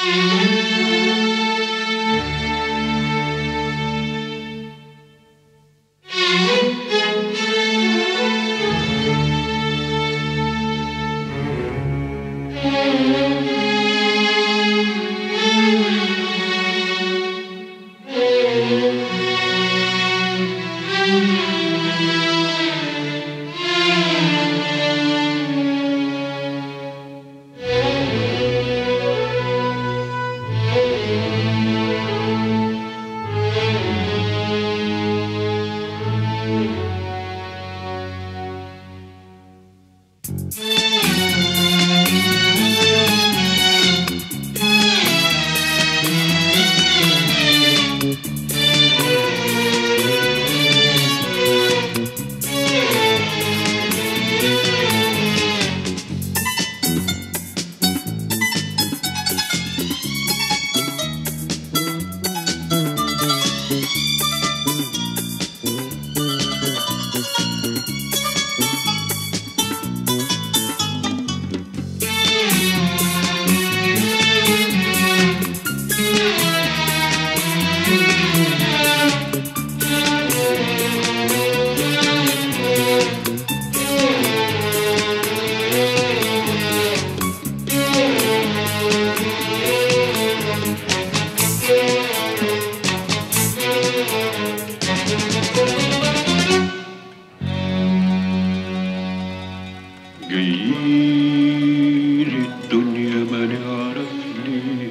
جايين الدنيا ما نعرف ليه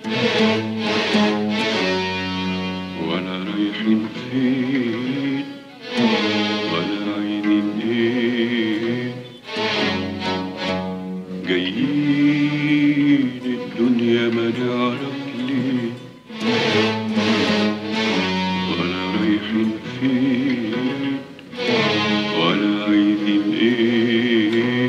ولا رايحين فين ولا عايزين ايه جايين الدنيا ما نعرف ليه ولا رايحين فين ولا عايزين ايه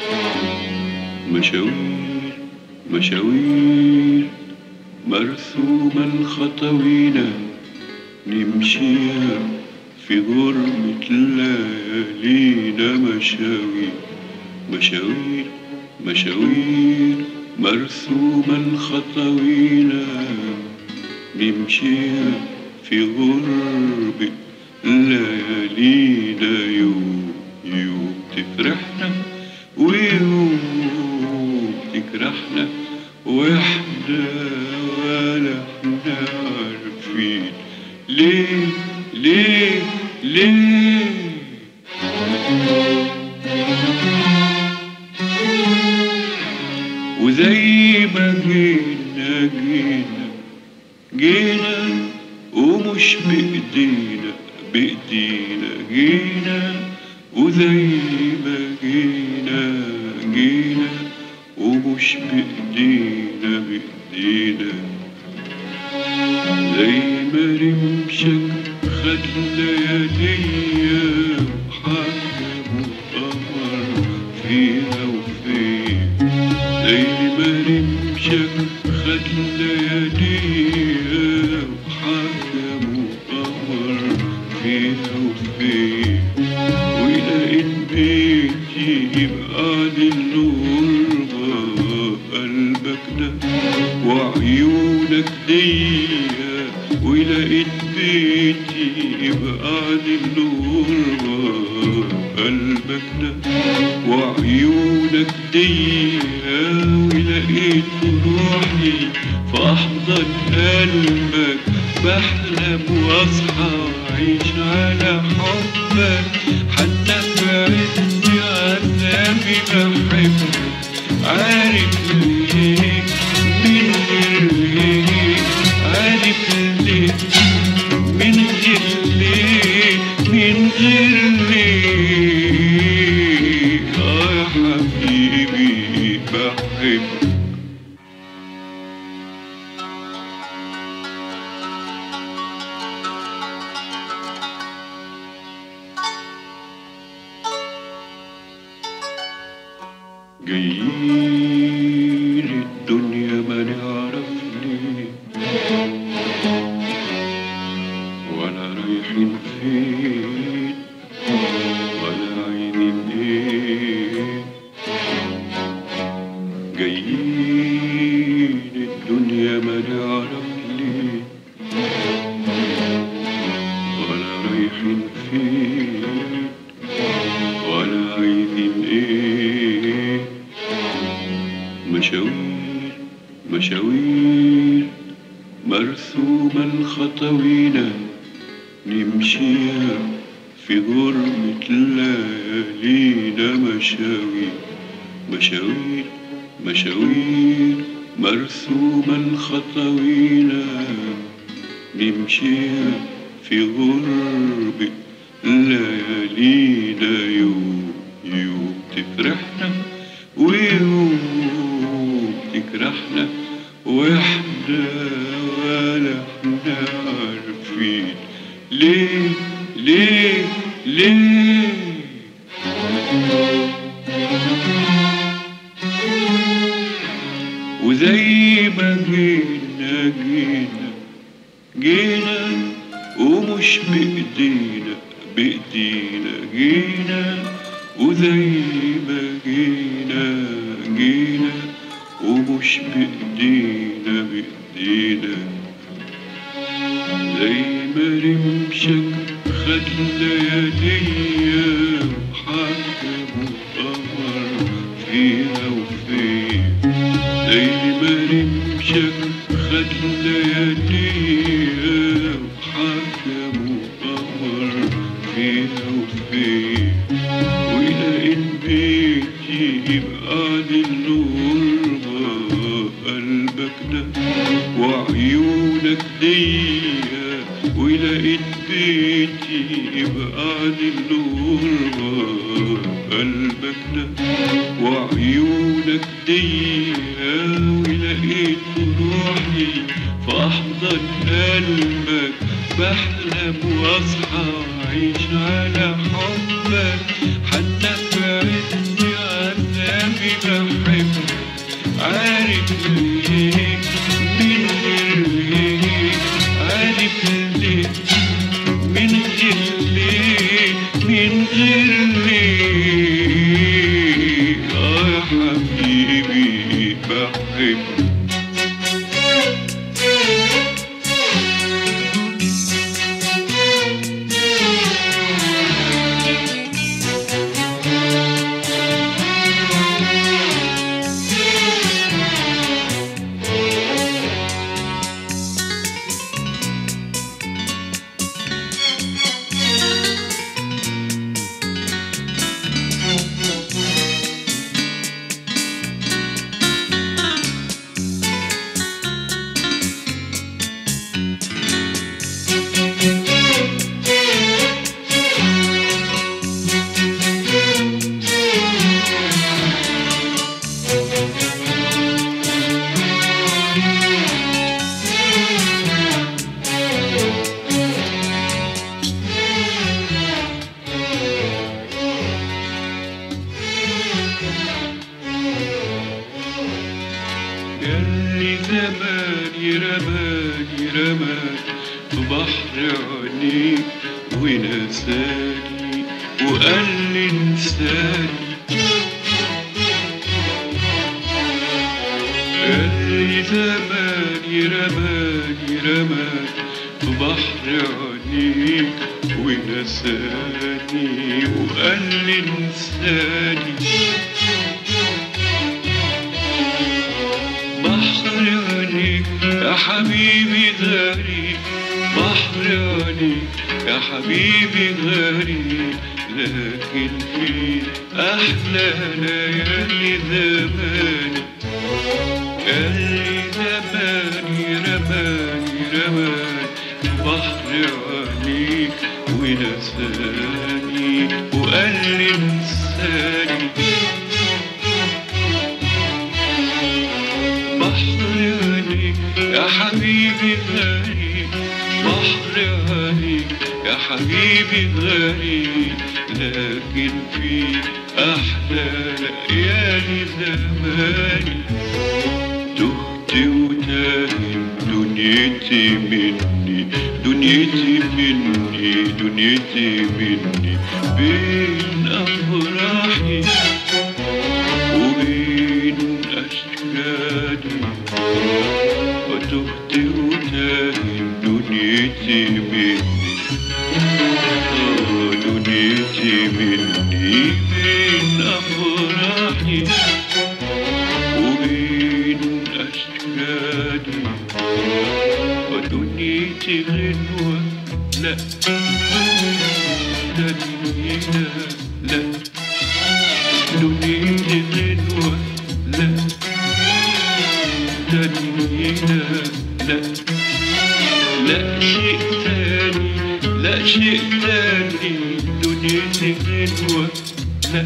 مشاوير مشاوير مرسومة الخطوينة نمشيها في غربة ليالينا مشاوير مشاوير مشاوير مرسومة الخطوينة نمشيها في غربة ليالينا يوم يوم تفرحنا ويوم تجرحنا واحنا ولا احنا عارفين ليه ليه ليه وزي ما جينا جينا جينا ومش بإيدينا بإيدينا جينا وزي ما جينا جينا ومش بإيدينا بإيدينا زي ما رمشك خد لياليا وحكم وقمر فيها وفين زي ما رمشك خد لياليا وحكم وقمر فيها وفين ولقيت بيتي يبقى للغربة قلبك ده وعيونك ديا ولقيت بيتي يبقى للغربة قلبك ده وعيونك ديا ولقيت روحي في أحضن قلبك بحلم واصحى وأعيش على حبك حتى في عز عذابي بحبك عارف ليه من غير ليه عارف ليه من غير ليه من غير ليه آه يا حبيبي بحبك جايين دنيا ما نعرف ليه ولا رايحين فين ولا عايزين ايه مشاوير مشاوير مرسومة الخطوينا نمشيها في غربة ليالينا مشاوير مشاوير مشاوير مرسومة الخطوينا نمشيها في غربة ليالينا يوم يوم تفرحنا ويوم تجرحنا واحنا ولا احنا عارفين ليه ليه ليه وزي ما جينا جينا جينا ومش بإيدينا بإيدينا جينا وزي ما جينا جينا ومش بإيدينا بإيدينا زي ما رمشك خد لياليا وحكم وقمر فيها وفين زي ما رمشك خد لياليا وحكم وقمر فيها وفين ولقيت بيتي يبقى للغربة قلبك ده وعيونك ديا ولقيت بيتي يبقى للغربة قلبك ده وعيونك ديا ولقيت روحي في أحضن قلبك بحلم واصحى وأعيش على حبك حتى في عز عذابي بحبك عارف ليه من غير ليه عارف ليه من غير ليه من غير ليه آه يا حبيبي بحبك ياللي زماني رماني رماني في بحر عينيك ونساني وقال لي انساني ياللي زماني رماني رماني في بحر عينيك ونساني وقال لي انساني بحر عينيك يا حبيبي غريب بحر عينيك يا حبيبي غريب لكن في أحلى ليالي زماني اللي زماني رماني رماني بحر عينيك ونساني وقال لي انساني بحر عينيك يا حبيبي غريب بحر عينيك يا حبيبي غريب لكن في أحلى ليالي زماني تهت وتاهت دنيتي مني دنيتي مني دنيتي مني بين أفراحي وبين أشكالي تهت وتاهت دنيتي مني آه، دنيتي مني بين أفراحي وبين أشكالي ودنيتي غنوة لا دنيا لا دنيتي غنوة لا دنيا لا لا شيء تاني لا شيء تاني دنيتي غنوة لا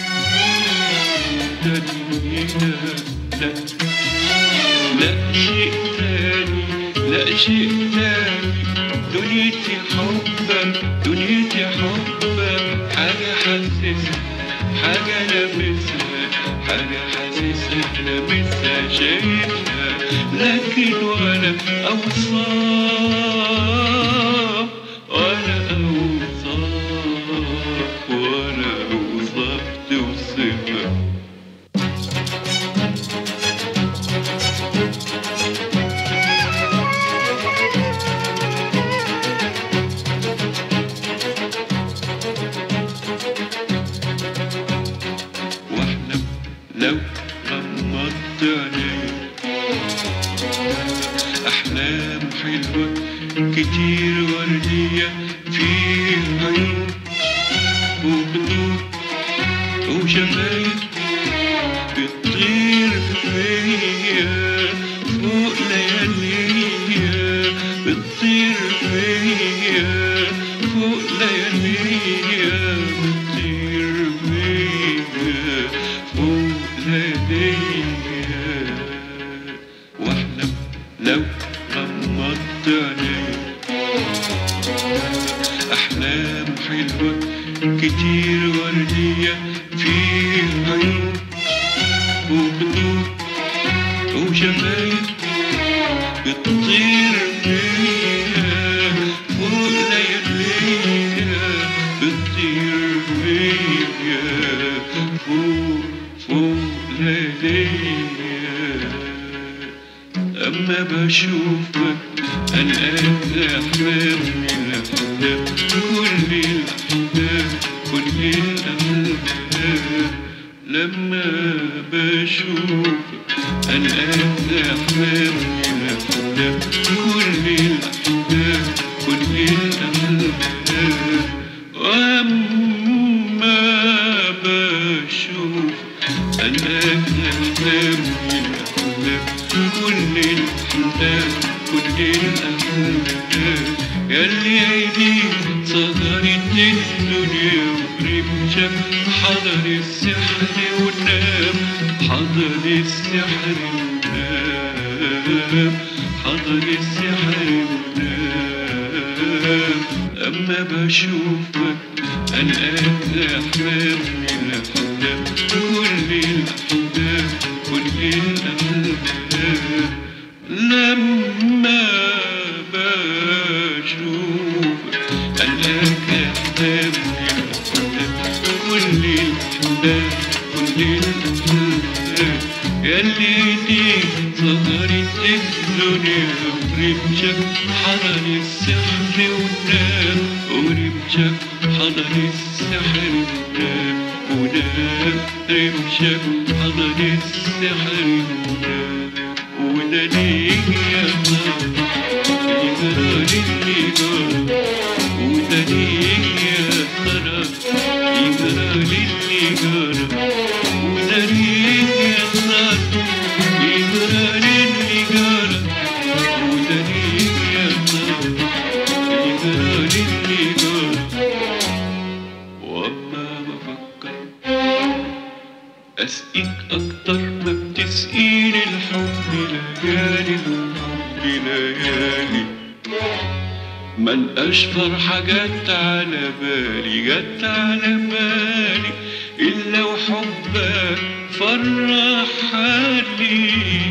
دنيا لا لا شيء تاني لا شيء تاني دنيتي حبك دنيتي حبك حاجة حاسسها حاجة لابسها حاجة حاسسها لابسها شايفها لكن ولا أوصاف ولا أوصاف ولا أوصاف توصفها واحلم لو غمضت عيني احلام حلوه كتير ورديه فيها عيون وخدود وشفايف بتطير فيا فوق لياليا بتطير فيا فوق لياليا بتطير فيا فوق لياليا واحلم لو غمضت عيني أحلام حلوة كتير وردية فيها عيون وخدود وشفايف بتطير فيها فوق لياليها بتطير فيا فوق فوق لياليها أما بشوفك ألقاك أحلام من الأحلام كل الأحلام كل الأحلام لما بشوفك ألقاك أحلام من الأحلام كل الأحلام كل الأحلام وأما بشوفك ألقاك أحلام من الأحلام كل الأحلام كل الأحلام ياللي عيني صغرت الدنيا ورمشة حضر السحر ونام حضر السحر ونام حضر السحر ونام أما بشوفك ألقاك أحلام من الأحلام كل الأحلام كل الأحلام لما بشوفك ألقاك أحلام من الأحلام كل الأحلام كل الأحلام ياللي دي صغرت الدنيا ورمشك حضر السحر ونام ورمشك حضر السحر ونام ونام رمشك حضر السحر ونام وده ليه يا ترى يجرى للي جرى وده ليه يا ترى يجرى للي جرى وده ليه يا ترى يجرى للي جرى وده ليه يا ترى يجرى للي جرى واما بفكر اسقيك اكتر ما بتسقيني الحب ليالي الحب ليالي من اشفر حاجات على بالي جت على بالي الا وحبك فرح حالي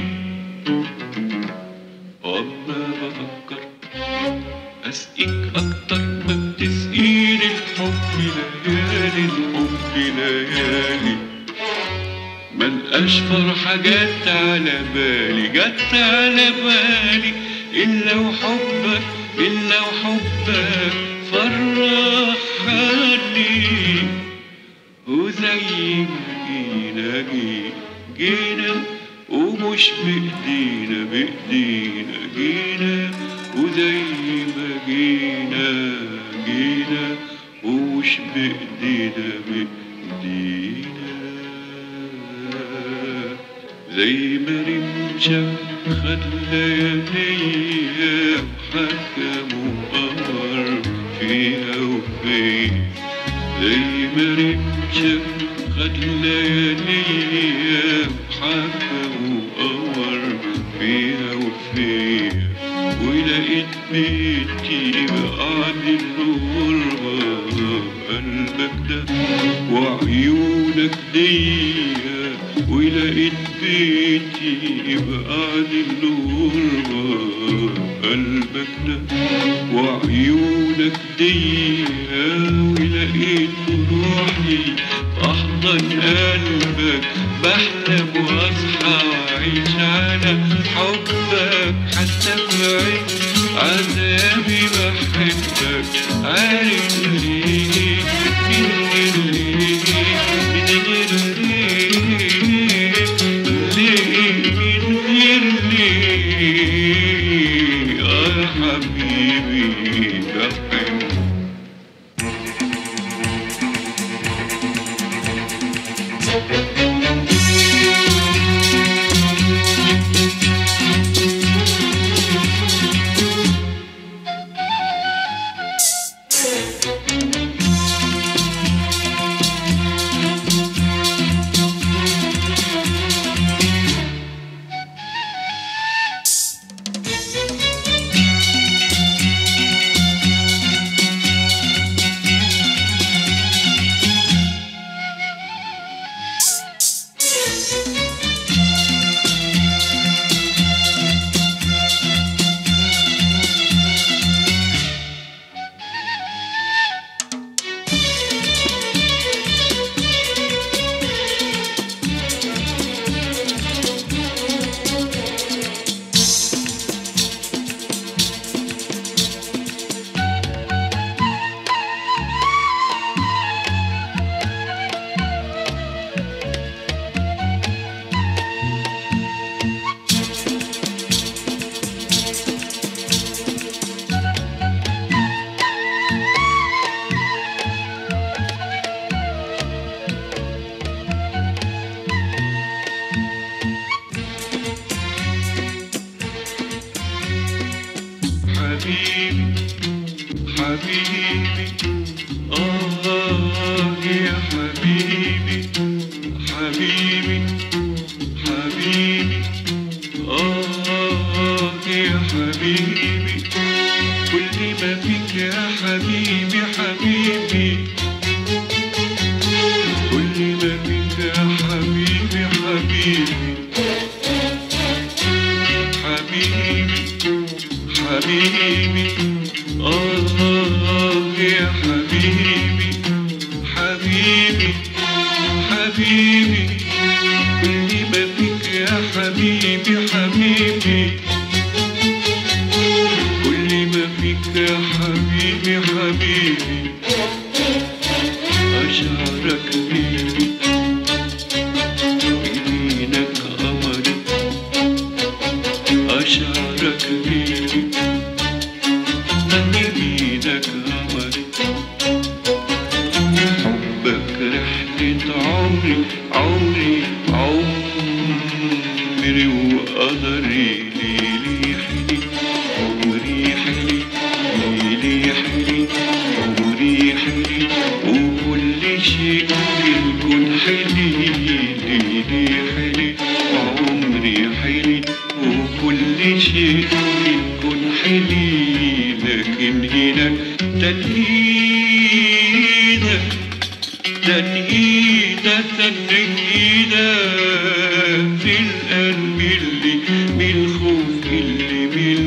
واما بفكر اسقيك اكتر ما بتسقيني الحب ليالي الحب ليالي من مفيش فرحة جت على بالي جت على بالي إلا وحبك إلا وحبك فرحني وزي ما جينا جي- جينا ومش بإيدينا بإيدينا جينا وزي ما جينا جينا ومش بإيدينا بإيدينا زي ما رمشة خد لياليا وحكم وقمر فيها وفيا زي ما رمشة خد لياليا وحكم وقمر فيها وفيا ولقيت بيتي بعد الغربة قلبك ده وعيونك ديا ولقيت بيتي بعد الغربة قلبك ده وعيونك ديا ولقيت روحي أحضن قلبك بحلم وأصحى وأعيش على حبك حتى في عين عذابي بحبك عارف ليه من ليه ليه من غير ليه يا حبيبي بحبك حبيبي حبيبي آه يا حبيبي حبيبي حبيبي آه يا حبيبي كل ما فيك يا حبيبي حبيبي كل ما فيك يا حبيبي حبيبي حبيبي حبيبي آه يا حبيبي حبيبي حبيبي كل ما فيك يا حبيبي حبيبي كل ما فيك يا حبيبي حبيبي أشعرك بيدي بيدينك قمري أشعرك بيدي بيدك قمري حبك رحلة عمري عمري عمري وقدري ليلي حلي عمري حلي ليلي حلي عمري حلي وكل شيء في الكون حلي ليلي حلي عمري حلي وكل شيء في الكون حلي لكن هناك تنهيدك تنهيدة تنهيدة في القلب اللي بالخوف اللي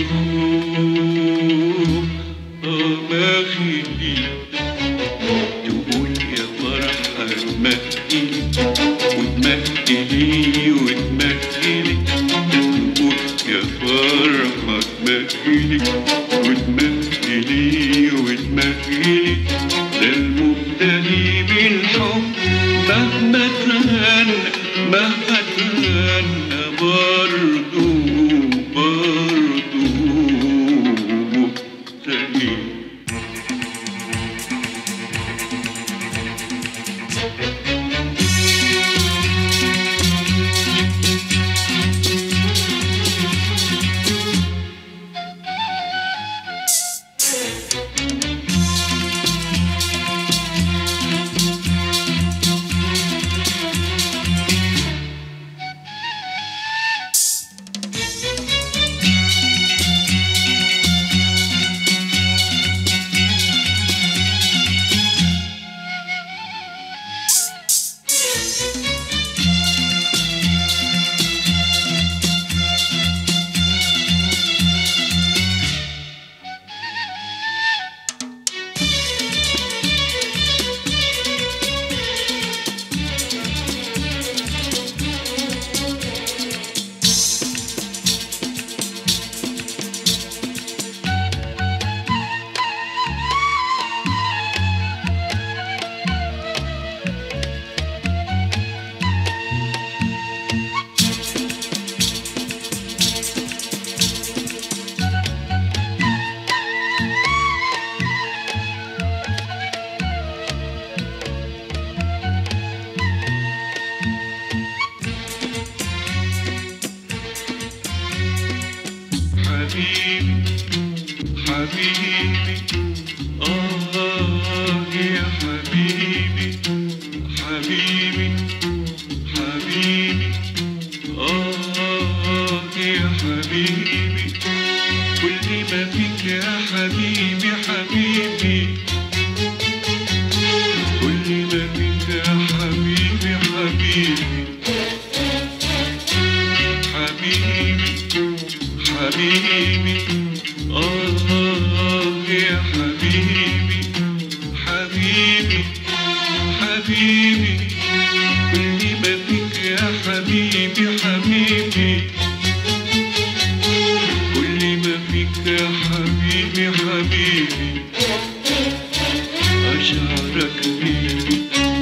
بالخوف آه ما خلي تقول يا فرحة تمهلي وتمهلي فرحة تمهلي وتمهلي وتمهلي ده المبتلي بالحب مهما تغنى مهما تغنى برضو برضو مبتلي حبيبي حبيبي آه يا حبيبي حبيبي حبيبي آه يا حبيبي كل ما فيك يا حبيبي حبيبي كل ما فيك يا حبيبي حبيبي حبيبي حبيبي آه يا حبيبي حبيبي حبيبي كل ما فيك يا حبيبي حبيبي كل ما فيك يا حبيبي حبيبي أشعرك بيدي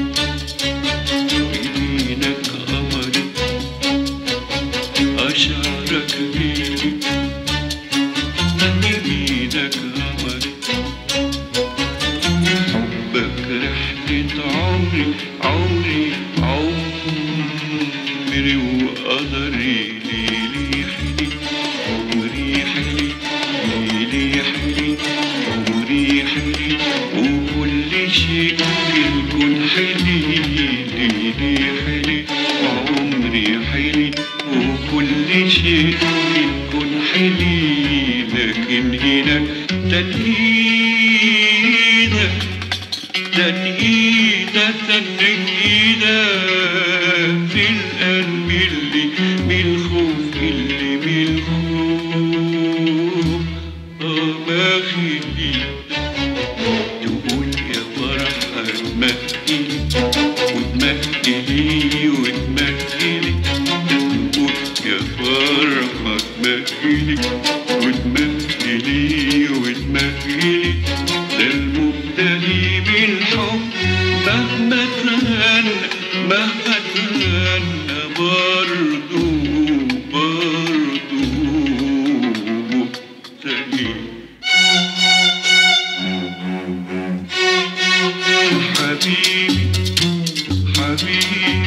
بيدينك قمري أشعرك بيدي بيدك قمري حبك رحلة عمري عمري عمري وقدري ليلي حلي عمري حلي ليلي حلي عمري حلي وكل شيء في الكون حلي ليلي حلي عمري حلي وكل شيء في الكون حلي لكن هناك تنهيدك تنهيدة تنهيدة في القلب اللي بالخوف اللي بالخوف آه ما خلي تقول يا فرحة تمهلي وتمهلي وتمهلي تقول يا فرحة تمهلي وتمهلي وتمهلي ده المبتلي بالحب مهما تغنى مهما تغنى برضو برضو مبتلي حبيبي حبيبي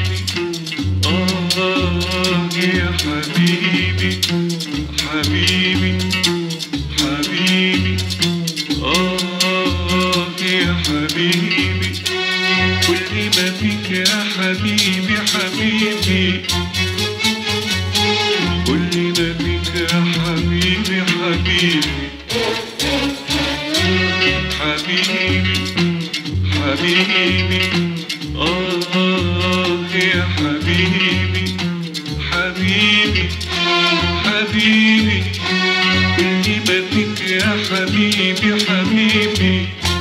آه يا حبيبي حبيبي حبيبي آه يا حبيبي كل ما فيك يا حبيبي حبيبي كل ما فيك يا حبيبي حبيبي حبيبي حبيبي آه يا حبيبي حبيبي حبيبي كل ما فيك يا حبيبي حبيبي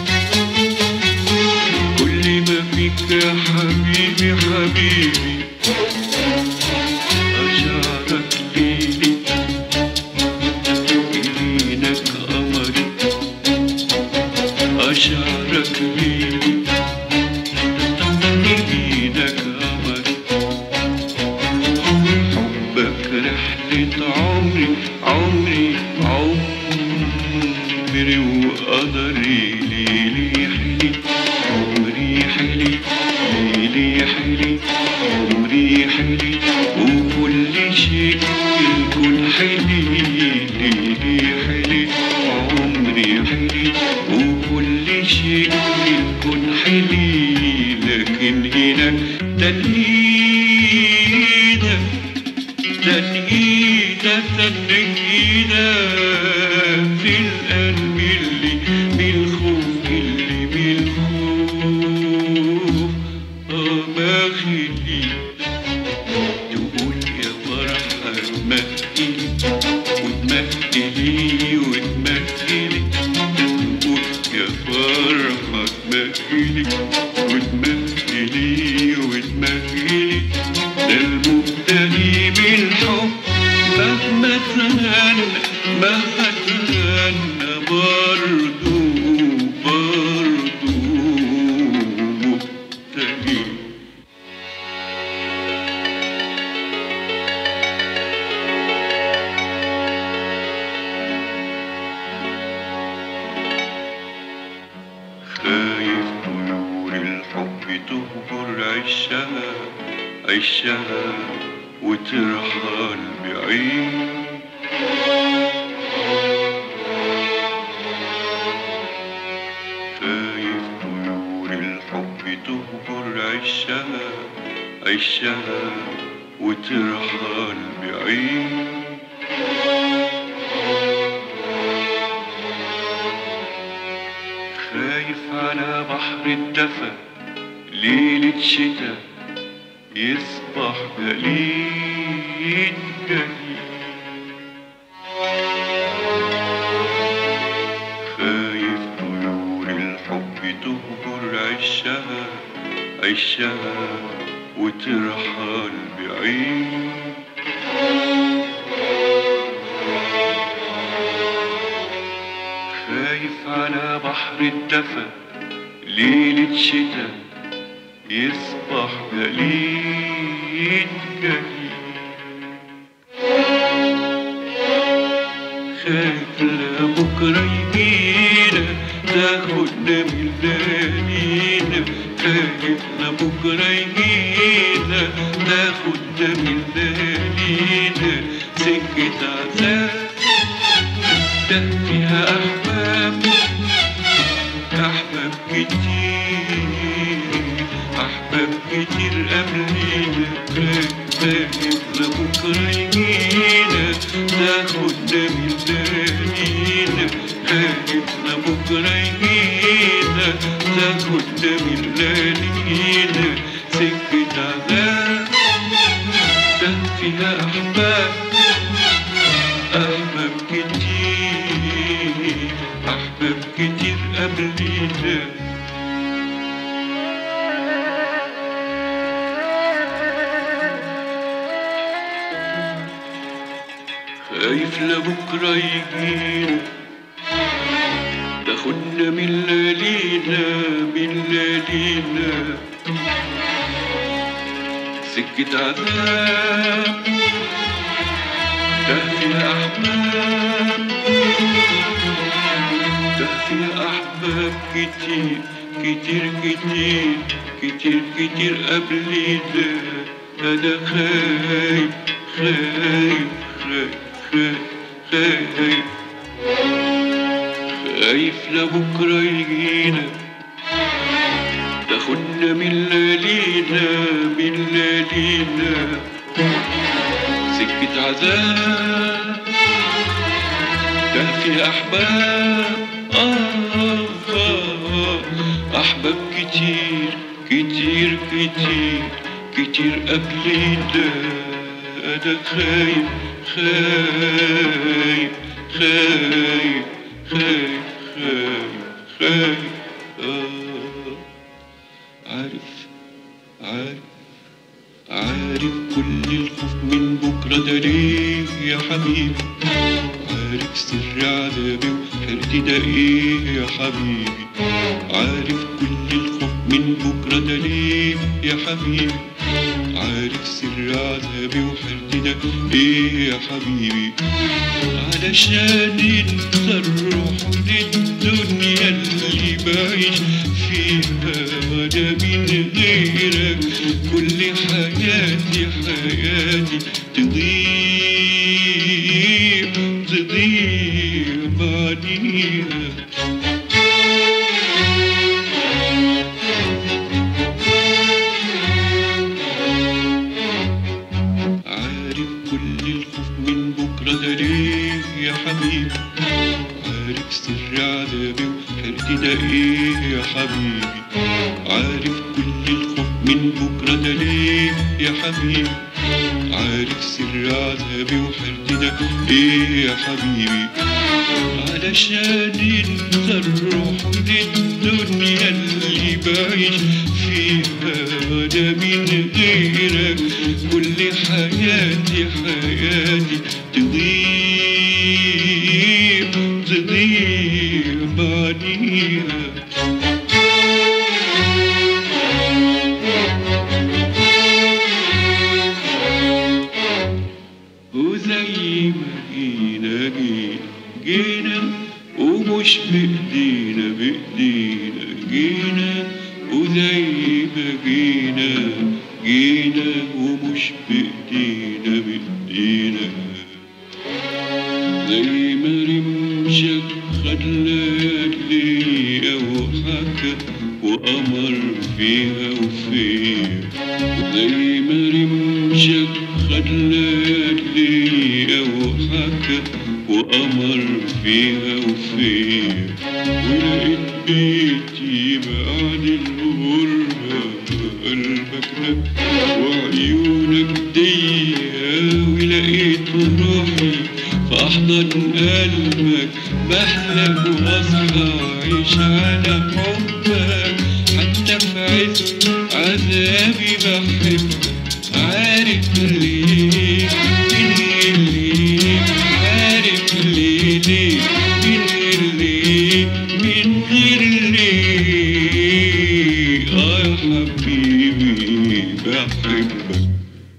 كل ما فيك يا حبيبي حبيبي أشعرك ليلي قدري وقدري ليلي حلي عمري حلي ليلي حلي عمري حلي وكل شيء الكل حلي ليلي حلي عمري حلي وكل شيء الكل حلي لكن هنا تنهيدك تنهيدة تنهيدة في القلب اللي بالخوف اللي بالخوف آه ما خلي تقول يا فرحة تمهلي وتمهلي وتمهلي تقول يا فرحة تمهلي وتمهلي وتمهلي ده المبتدي بالحب مهما تغنى مهما تغنى برضو برضو مبتدي خايف طيور الحب تهجر عشها عشها وترحل بعيد خايف طيور الحب تهجر عشها عشها وترحل بعيد خايف على بحر الدفا ليلة شتا يصبح جليد جليد خايف طيور الحب تهجر عشها عشها وترحل بعيد خايف على بحر الدفا ليلة شتا يصبح جليد جليد خايف لبكرة يجينا تاخدنا من ليالينا خايف لبكرة يجينا تاخدنا من ليالينا سكة عذاب ده فيها أحباب أحباب كتير أحباب كتير قبلينا خايف لبكرة يجينا تاخدنا من ليالينا خايف لبكرة يجينا تاخدنا من ليالينا سكة عذاب ده فيها أحباب أحباب كتير أحباب كتير قبلينا خايف لبكرة يجينا تاخدنا من ليالينا من ليالينا سكة عذاب ده فيها أحباب ده فيها أحباب كتير كتير كتير كتير كتير قبلينا أنا خايف خايف خايف خايف خايف خايف لبكرة يجينا تاخدنا من ليالينا من ليالينا سكة عذاب ده في أحباب آه آه أحباب كتير كتير كتير كتير قبلينا أنا خايف خايف خايف خايف خايف خايف آه عارف عارف عارف كل الخوف من بكرة ده ليه يا حبيبي عارف سر عذابي وحيرتي ده ايه يا حبيبي عارف كل الخوف من بكرة ده ليه يا حبيبي عارف سر عذابي وحرتي ده ايه يا حبيبي علشان انت الروح للدنيا اللي بعيش فيها وانا من غيرك كل حياتي حياتي تضيع تضيع بعديها عارف كل الخوف من بكرة ده ليه يا حبيبي عارف سر عذابي وحرتي ده ايه يا حبيبي عارف كل الخوف من بكرة ده ليه يا حبيبي عارف سر عذابي وحرتي ده ايه يا حبيبي علشان انت الروح للدنيا اللي بعيش فيها وانا من غيرك كل حياتي حياتي تضيع تضيع بعديها وزي ما جينا جينا جينا ومش بإيدينا بإيدينا جينا وزي ما جينا جينا ومش بإيدينا بإيدينا زي ما رمشك خد ليالي وحكى وقمر فيها وفيها زي ما رمشك خد ليالي وحكى وقمر فيها وفيها ولقيت بيتي بعد الغربة قلبك ده وعيونك ضيقة ولقيت روحي في أحضن قلبك بحلم وأصحى أعيش على حبك حتى في عز عذابي بحبك عارف ليه من ليه عارف ليه ليه من ليه من غير ليه آه يا حبيبي بحبك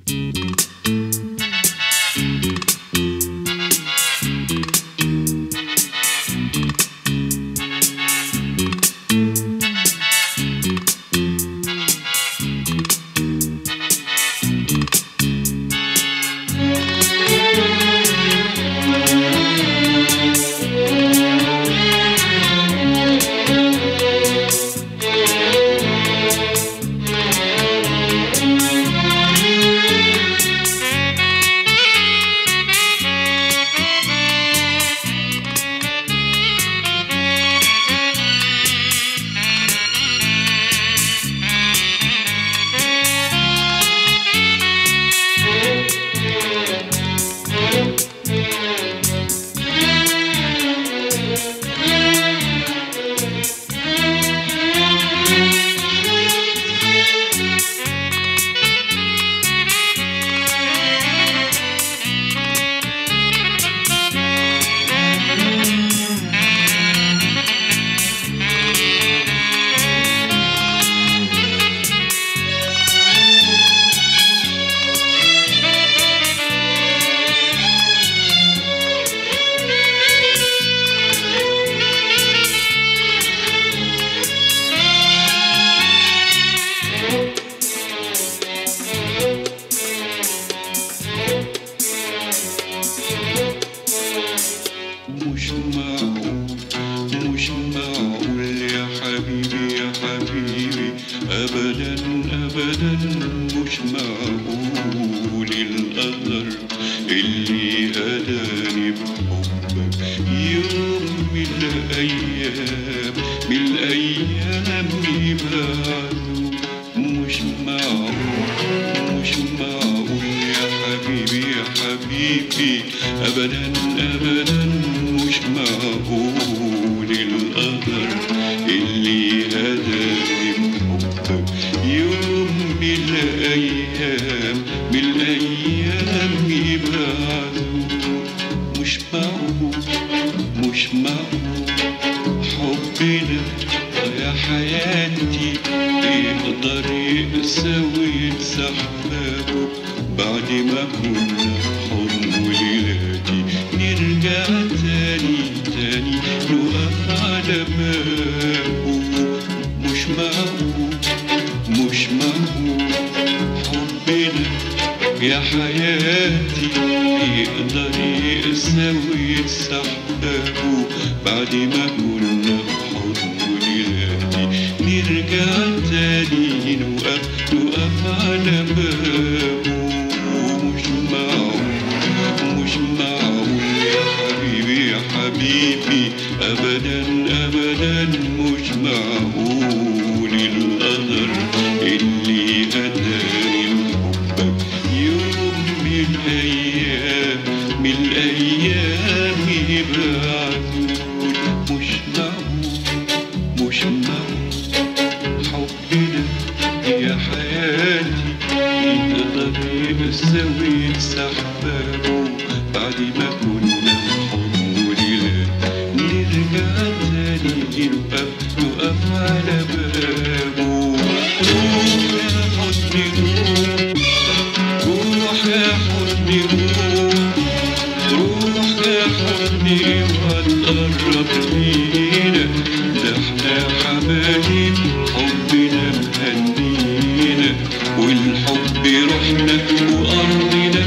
مش معقول مش معقول يا حبيبي يا حبيبي أبدا أبدا مش معقول القدر اللي هداني بحبك يوم من الأيام من الأيام يبعدوا مش معقول مش معقول يا حبيبي يا حبيبي أبدا أبدا مش معقول القدر اللي هداني بحبك يوم من الأيام من الأيام يبعدوا مش معقول مش معقول حبنا يا حياتي يقدر سويت سحابه بعد ما كنا حضن وليلاتي نرجع تاني تاني نقف على بابه مش معقول مش معقول حبنا يا حياتي يقدر يسوي سحابه بعد ما كنا حضن وليلاتي نرجع تاني نوقف نوقف على بابه مش معقول مش معقول يا حبيبي يا حبيبي ابدا ابدا مش معقول القدر اللي هداني لحبك يوم من الايام من الايام يبعدون مش معقول مش معقول حبنا يا حياتي يقدر يسوي سحبه بعد ما كنا حضن وليلات نرجع تاني نقف نقف على بابه روح يا حضني روح روح يا حضني روح روح يا حضني وهتقرب لينا ده احنا حبايب حبنا مهنينا والحب روحنا وارضنا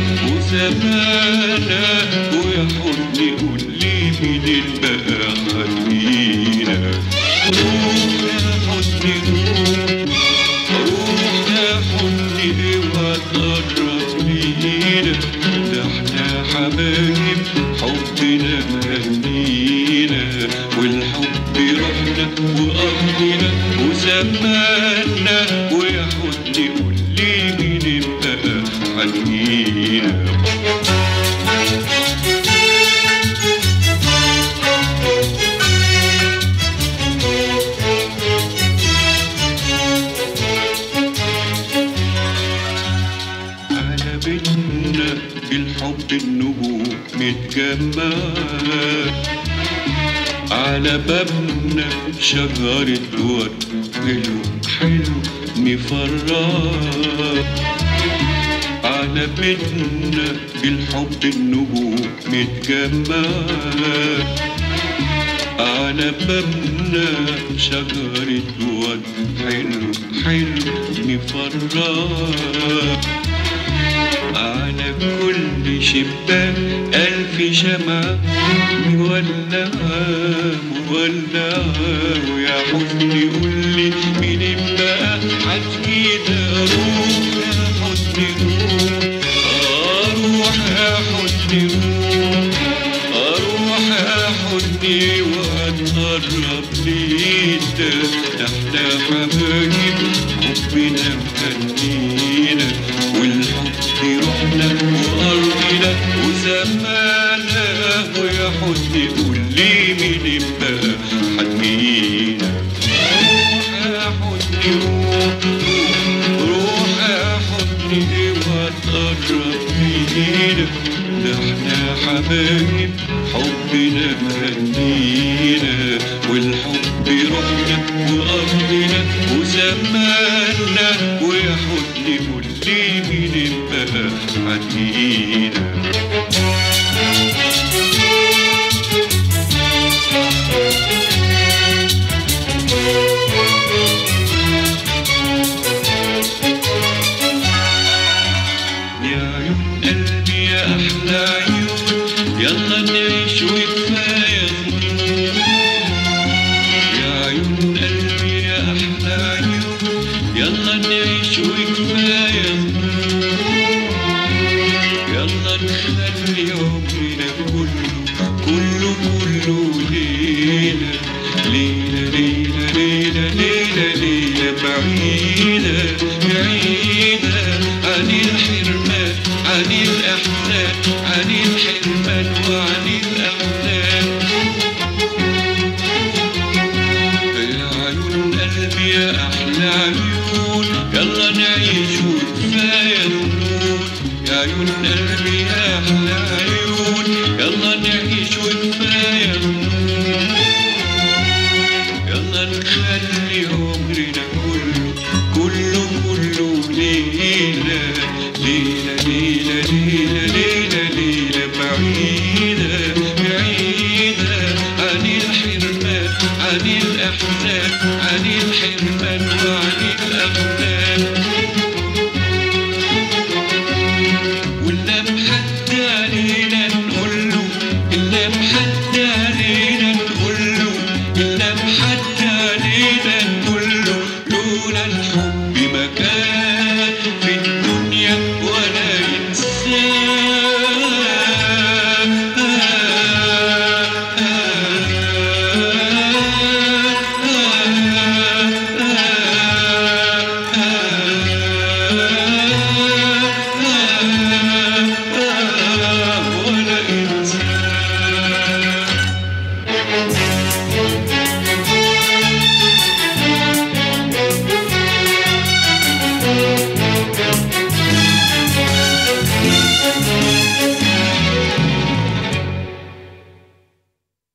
وزمانا ويا حضني قول لي مين بقى خلينا روح يا حضني روح روح يا حضني وهتقرب لينا ده احنا حبايب حبنا مهنينا والحب روحنا وارضنا وزماننا ويا حضني قول لي مين بقى حنينا على بيتنا بالحب النجوم متجمعة على بابنا شجرة ورد حلو حلو مفرح على بيتنا بالحب النجوم متجمعة على بابنا شجرة ورد حلو حلو مفرح على كل شباك ألف شمعة مولعة مولعة ويا حزني قول لي مين بقى حكينا روح يا حزني روح أروح يا حزني روح أروح يا حزني وأتقرب لينا احنا حبايب حبنا مهنينا والحب روحنا وأرضنا وزمانا ويا حزني قول لي مين بقى حنينا روح يا حزني روح روح يا حزني وتقرب لينا ده احنا حبايب حبنا مهنينا والحب روحنا وأرضنا وزماننا ويا حزني قول لي مين بقى حنينا يا عيون قلبي يا أحلى عيون يلا نعيش وكفاية ظنون يا عيون قلبي يا أحلى عيون يلا نعيش وكفاية ظنون يلا نخلي عمرنا كله كله كله ليه